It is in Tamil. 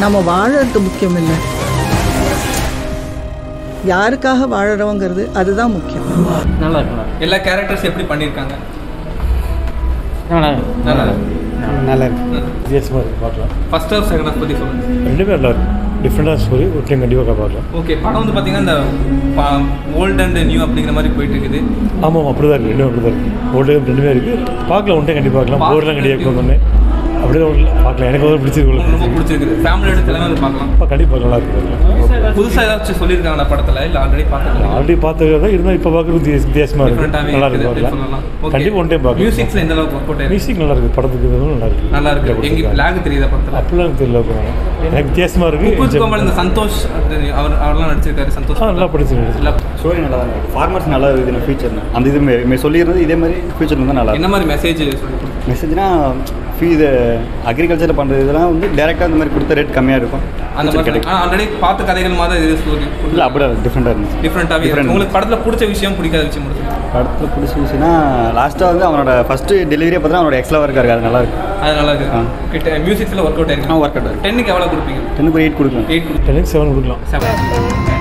நம்ம வாழறது முக்கியம் இல்லை யாருக்காக வாழறோங்கிறது அதுதான் முக்கியம் நல்லா இருக்கலாம் எல்லா கேரக்டர்ஸ் எப்படி பண்ணியிருக்காங்க நல்லா நல்லா இருக்கு நல்லா இருக்கு வித்தியாசமாக இருக்குது பார்க்கலாம் ஃபர்ஸ்ட் ஹாஃப் செகண்ட் ஹாஃப் பற்றி சொல்லுங்க ரெண்டுமே நல்லா இருக்கு டிஃப்ரெண்டாக ஸ்டோரி ஒரு டைம் கண்டிப்பாக பார்க்கலாம் ஓகே படம் வந்து பார்த்தீங்கன்னா இந்த ஓல்ட் அண்ட் நியூ அப்படிங்கிற மாதிரி போயிட்டு இருக்குது ஆமாம் அப்படி தான் இருக்குது ரெண்டுமே அப்படி தான் இருக்குது ஓல்டு ரெண்டுமே இருக்குது பார்க்கலாம் ஒன் டைம் கண்டிப்பாக பார்க்கலாம் போர்லாம் கிடையாது ஒன்று அப்படியே ஒன்று பார்க்கலாம் எனக்கு வந்து பிடிச்சிருக்கு உங்களுக்கு ரொம்ப பிடிச்சிருக்குது ஃபேமிலி எடுத்து எல்லாமே வந்து பார்க்கலாம் இப்போ கண்டிப்பாக நல்லா இருக்கு பார்க்கலாம் புதுசாக ஏதாச்சும் சொல்லியிருக்காங்களா படத்தில் இல்லை ஆல்ரெடி பார்த்துருக்கீங்க ஆல்ரெடி பார்த்தது தான் இருந்தால் இப்போ பார்க்குறது வித்தியாச- வித்தியாசமாக இருக்குது டிஃப்ரெண்ட்டாகவே நல்லா இருக்கு இருக்குது பார்க்கலாம் சொல்லலாம் கண்டிப்பாக ஒன் டைம் பார்க்கலாம் மியூசிக்ஸில் எந்த அளவுக்கு ஒர்க் அவுட் ஆயிருக்கு மியூசிக் நல்லா இருக்குது படத்துக்கு இதுவும் நல்லா இருக்குது நல்லா இருக்கு எங்க லேக் தெரியுதா படத்தில் அப்படிலாம் எனக்கு தெரியல bro. எனக்கு வித்தியாசமாக உப்பு இருக்குது கோமல் இந்த சந்தோஷ் அது அவர் அவர்லாம் நடிச்சிருக்காரு சந்தோஷ் ஆ நல்லா படிச்சிருக்கு இல்லை ஸ்டோரி நல்லா தான் இருக்குது ஃபார்மர்ஸ் நல்லா இருக்குது ஃபியூச்சர் அந்த இது மே- மே சொல்லியிருந்தது இதே மாதிரி ஃபியூச்சர் தான் நல்லா என்ன மாதிரி மெசேஜ் சொல்லி மெசேஜ்னா ஃபீ இது அக்ரிகல்ச்சர் பண்ணுறது இதெல்லாம் வந்து டேரெக்டாக அந்த மாதிரி கொடுத்த ரேட் கம்மியாக இருக்கும் அந்த Future மாதிரி கிடைக்கும் ஆனால் ஆல்ரெடி பார்த்த கதைகள் மாதிரி இது ஸ்டோரி இல்லை அப்படியே டிஃப்ரெண்ட்டாக இருந்துச்சு டிஃப்ரெண்ட்டாகவே Different. உங்களுக்கு படத்தில் பிடிச்ச விஷயம் பிடிக்காத விஷயம் முடிச்சு படத்தில் பிடிச்ச விஷயம்னா லாஸ்ட்டாக வந்து அவனோட ஃபஸ்ட்டு டெலிவரியை பார்த்தா அவனோட எக்ஸ்ட்ரா ஒர்க்காக இருக்குது அது நல்லா இருக்கு அது நல்லா இருக்கு ஆ. கிட்ட மியூசிக்ஸில் ஒர்க் அவுட் ஆ ஆயிருக்கு ஒர்க் அவுட் ஆகுது டென்னுக்கு எவ்வளோ கொடுப்பீங்க டென்னுக்கு ஒரு எயிட் கொடுக்கலாம் எயிட் கொடுப்பீங்க எனக்கு செவன் கொடுக்கலாம் செவன்